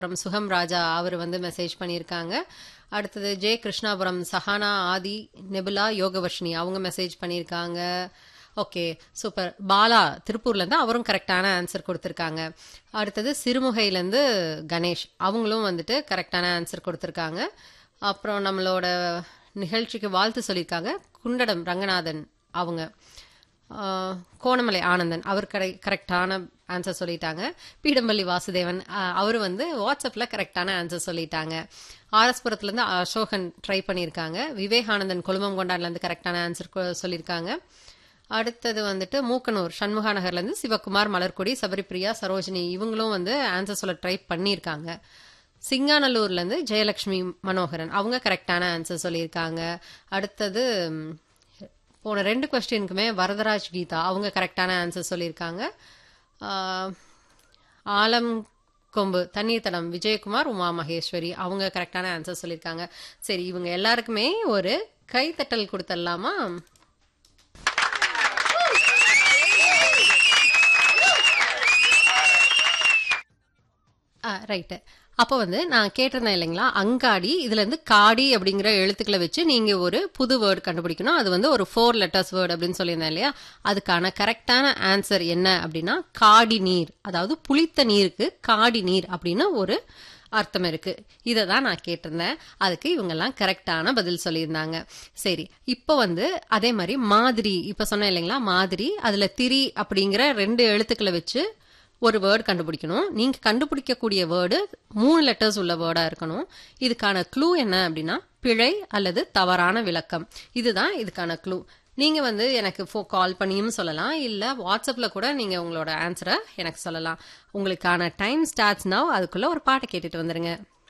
அப்புறம் சுகம் ராஜா அவர் வந்து மெசேஜ் பண்ணியிருக்காங்க அடுத்தது ஜே கிருஷ்ணாபுரம் சஹானா ஆதி நெபுலா யோகவர்ஷினி அவங்க மெசேஜ் பண்ணியிருக்காங்க ஓகே சூப்பர் பாலா திருப்பூர்லேருந்து அவரும் கரெக்டான ஆன்சர் கொடுத்துருக்காங்க அடுத்தது சிறுமுகையிலேருந்து கணேஷ் அவங்களும் வந்துட்டு கரெக்டான ஆன்சர் கொடுத்துருக்காங்க அப்புறம் நம்மளோட நிகழ்ச்சிக்கு வாழ்த்து சொல்லியிருக்காங்க குண்டடம் ரங்கநாதன் அவங்க ஆஹ், கோணமலை ஆனந்தன் அவர் கரை கரெக்டான ஆன்சர் சொல்லிட்டாங்க பீடம்பள்ளி வாசுதேவன் அவர் வந்து வாட்ஸ்அப்பில் கரெக்டான ஆன்சர் சொல்லிட்டாங்க ஆர்எஸ்புரத்துலேருந்து அசோகன் ட்ரை பண்ணியிருக்காங்க விவேகானந்தன் கொழுமம் கொண்டாடுலேருந்து கரெக்டான ஆன்சர் சொல்லியிருக்காங்க அடுத்தது வந்துட்டு மூக்கனூர் சண்முகா நகர்லேருந்து சிவகுமார் மலர்கொடி சபரிபிரியா சரோஜினி இவங்களும் வந்து ஆன்சர் சொல்ல ட்ரை பண்ணியிருக்காங்க சிங்காநல்லூர்லேருந்து ஜெயலக்ஷ்மி மனோகரன் அவங்க கரெக்டான ஆன்சர் சொல்லியிருக்காங்க அடுத்தது ம், போன ரெண்டு கொஸ்டினுக்குமே வரதராஜ் கீதா அவங்க கரெக்டான ஆன்சர் சொல்லியிருக்காங்க ஆஹ், ஆலம் கொம்பு தண்ணீர் தடம் விஜயகுமார் உமா மகேஸ்வரி அவங்க கரெக்டான ஆன்சர் சொல்லியிருக்காங்க சரி இவங்க எல்லாருக்குமே ஒரு கைத்தட்டல் கொடுத்துடலாமா ரைட்டு அப்போ வந்து நான் கேட்டிருந்தேன் இல்லைங்களா அங்காடி இதுல இருந்து காடி அப்படிங்கிற எழுத்துக்களை வச்சு நீங்க ஒரு புது வேர்டு கண்டுபிடிக்கணும் அது வந்து ஒரு ஃபோர் லெட்டர்ஸ் வேர்டு அப்படின்னு சொல்லியிருந்தேன் இல்லையா அதுக்கான கரெக்டான ஆன்சர் என்ன அப்படின்னா காடி நீர் அதாவது புளித்த நீருக்கு காடி நீர் அப்படின்னு ஒரு அர்த்தம் இருக்கு இதை தான் நான் கேட்டிருந்தேன் அதுக்கு இவங்கெல்லாம் கரெக்டான பதில் சொல்லியிருந்தாங்க சரி இப்போ வந்து அதே மாதிரி மாதிரி இப்போ சொன்னேன் இல்லைங்களா மாதிரி அதுல திரி அப்படிங்கிற ரெண்டு எழுத்துக்களை வச்சு ஒரு வேர்டு கண்டுபிடிக்கணும் நீங்க கண்டுபிடிக்கக்கூடிய வேர்டு மூணு லெட்டர்ஸ் உள்ள வேர்டா இருக்கணும் இதுக்கான க்ளூ என்ன அப்படின்னா பிழை அல்லது தவறான விளக்கம் இதுதான் இதுக்கான க்ளூ நீங்க வந்து எனக்கு ஃபோ கால் பண்ணியும் சொல்லலாம் இல்ல வாட்ஸ்அப்ல கூட நீங்க உங்களோட ஆன்சரை எனக்கு சொல்லலாம் உங்களுக்கான டைம் ஸ்டார்ட்ஸ் now அதுக்குள்ள ஒரு பாட்டை கேட்டுட்டு வந்துருங்க